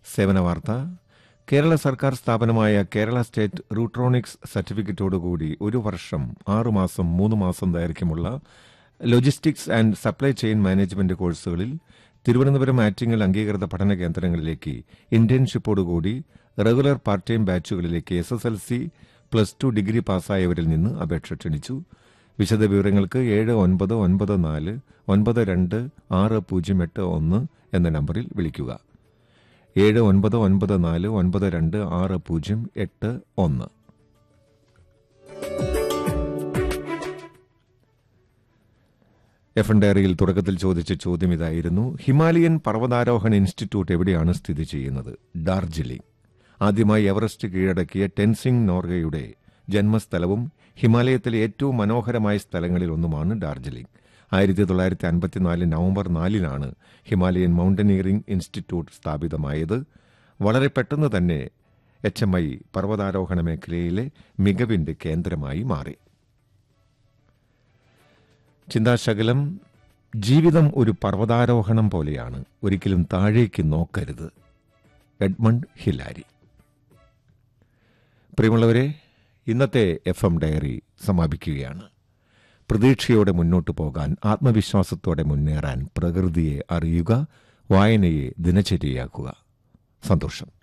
സേവന വാർത്ത കേരള സർക്കാർ സ്ഥാപനമായ കേരള സ്റ്റേറ്റ് റൂട്രോണിക്സ് സർട്ടിഫിക്കറ്റോടുകൂടി ഒരു വർഷം ആറുമാസം മൂന്ന് മാസം ദൈർഘ്യമുള്ള logistics and supply chain management കോഴ്സുകളിൽ തിരുവനന്തപുരം ആറ്റിങ്ങൽ അംഗീകൃത പഠന കേന്ദ്രങ്ങളിലേക്ക് ഇന്റേൺഷിപ്പോടുകൂടി റെഗുലർ പാർട്ട് ടൈം ബാച്ചുകളിലേക്ക് S S L C plus two degree പാസ്സായവരിൽ നിന്ന് അപേക്ഷ ക്ഷണിച്ചു വിശദവിവരങ്ങൾക്ക് ഏഴ് ഒൻപത് ഒൻപത് നാല് ഒൻപത് രണ്ട് ആറ് പൂജ്യം എട്ട് ഒന്ന് എന്ന നമ്പറിൽ വിളിക്കുക ഏഴ് ഒൻപത് ഒൻപത് നാല് ഒൻപത് രണ്ട് ആറ് പൂജ്യം എട്ട് ഒന്ന് എഫ് എൻ ഡയറിയിൽ തുടക്കത്തിൽ ചോദിച്ച ചോദ്യം ഇതായിരുന്നു ഹിമാലയൻ പർവ്വതാരോഹണ ഇൻസ്റ്റിറ്റ്യൂട്ട് എവിടെയാണ് സ്ഥിതി ചെയ്യുന്നത് ഡാർജിലിംഗ് ആദ്യമായി എവറസ്റ്റ് കീഴടക്കിയ ടെൻസിംഗ് നോർഗയുടെ ജന്മസ്ഥലവും ഹിമാലയത്തിലെ ഏറ്റവും മനോഹരമായ സ്ഥലങ്ങളിൽ ഒന്നുമാണ് ഡാർജിലിംഗ് ആയിരത്തി തൊള്ളായിരത്തി അൻപത്തിനാല് നവംബർ നാലിനാണ് ഹിമാലയൻ മൌണ്ടനിയറിംഗ് ഇൻസ്റ്റിറ്റ്യൂട്ട് സ്ഥാപിതമായത് വളരെ പെട്ടെന്ന് തന്നെ എച്ച് എം ഐ പർവ്വതാരോഹണ മേഖലയിലെ മികവിന്റെ കേന്ദ്രമായി മാറി ചിന്താശകലം ജീവിതം ഒരു പർവ്വതാരോഹണം പോലെയാണ് ഒരിക്കലും താഴേക്ക് നോക്കരുത് എഡ്മണ്ട് ഹിലാരി പ്രിയമുള്ളവരെ ഇന്നത്തെ എഫ് എം ഡയറി സമാപിക്കുകയാണ് പ്രതീക്ഷയോടെ മുന്നോട്ടു പോകാൻ ആത്മവിശ്വാസത്തോടെ മുന്നേറാൻ പ്രകൃതിയെ അറിയുക വായനയെ ദിനചര്യയാക്കുക സന്തോഷം